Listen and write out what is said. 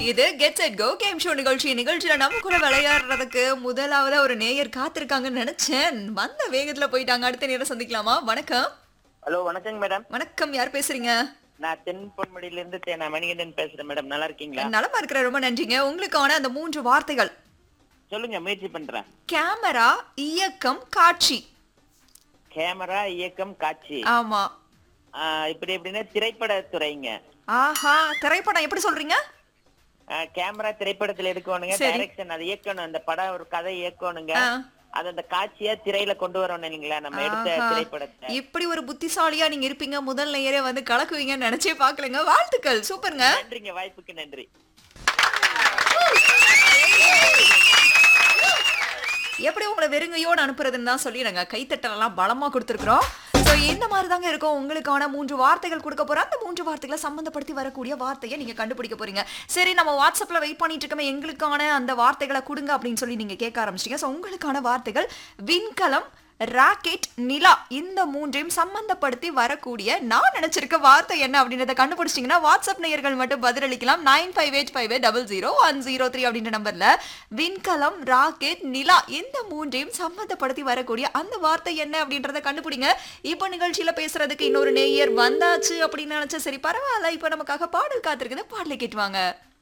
இது get set go game show நிகழ்ச்சி நிகழ்ச்சியில நம்ம கூட விளையாடுறதுக்கு முதலாவது ஒரு நேயர் காத்திருக்காங்கன்னு நினைச்சேன் வந்த வேகத்துல போயிட்டாங்க அடுத்த நேரம் சந்திக்கலாமா வணக்கம் ஹலோ வணக்கங்க மேடம் வணக்கம் யார் பேசுறீங்க நான் தென் பொன்முடியில இருந்து தே- நான் மணிகண்டன் பேசுறேன் மேடம் நல்லா இருக்கீங்களா நலமா இருக்கிற ரொம்ப நன்றிங்க உங்களுக்கான அந்த மூன்று வார்த்தைகள் சொல்லுங்க முயற்சி பண்றேன் கேமரா இயக்கம் காட்சி கேமரா இயக்கம் காட்சி ஆமா ஆ, இப்படி எப்படின்னா திரைப்பட துறைங்க ஆஹா திரைப்படம் எப்படி சொல்றீங்க ஆ, கேமரா திரைப்படத்துல எடுக்கணுங்க சரி. டைரக்ஷன் அது இயக்கணும் அந்த படம் ஒரு கதை இயக்கணுங்க ஆ. அது அந்த காட்சியா திரையில கொண்டு வரணும் இல்லைங்களா நம்ம எடுத்த ஆஹா. திரைப்படத்தை இப்படி ஒரு புத்திசாலியா நீங்க இருப்பீங்க முதல் நேயரே வந்து கலக்குவீங்கன்னு நினைச்சே பாக்கலங்க வாழ்த்துக்கள் சூப்பருங்க நன்றிங்க வாய்ப்புக்கு நன்றி எப்படி உங்களை வெறுங்கையோடு அனுப்புறதுன்னு தான் சொல்லி நாங்கள் கைத்தட்டலாம் பலமாக கொடுத்துருக்குறோம் ஸோ இந்த மாதிரி தாங்க இருக்கும் உங்களுக்கான மூன்று வார்த்தைகள் கொடுக்க போகிறோம் அந்த மூன்று வார்த்தைகளை சம்மந்தப்படுத்தி வரக்கூடிய வார்த்தையை நீங்கள் கண்டுபிடிக்க போறீங்க சரி நம்ம வாட்ஸ்அப்பில் வெயிட் பண்ணிட்டு இருக்கோமே எங்களுக்கான அந்த வார்த்தைகளை கொடுங்க அப்படின்னு சொல்லி நீங்கள் கேட்க ஆரம்பிச்சிட்டீங்க ஸோ உங்களுக்கான வார்த்தைகள் விண்கலம் ராக்கெட் நிலா இந்த மூன்றையும் சம்பந்தப்படுத்தி வரக்கூடிய நான் நினைச்சிருக்க வார்த்தை என்ன அப்படின்றத கண்டுபிடிச்சிங்கன்னா வாட்ஸ்அப் நேயர்கள் மட்டும் பதிலளிக்கலாம் nine five eight five double zero one zero three அப்படின்ற நம்பர்ல விண்கலம் ராக்கெட் நிலா இந்த மூன்றையும் சம்பந்தப்படுத்தி வரக்கூடிய அந்த வார்த்தை என்ன அப்படின்றத கண்டுபிடிங்க இப்போ நிகழ்ச்சியில பேசுறதுக்கு இன்னொரு நேயர் வந்தாச்சு அப்படின்னு நினைச்சா சரி பரவாயில்ல இப்போ நமக்காக பாடல் காத்திருக்குது பாடலை கேட்டுவாங்க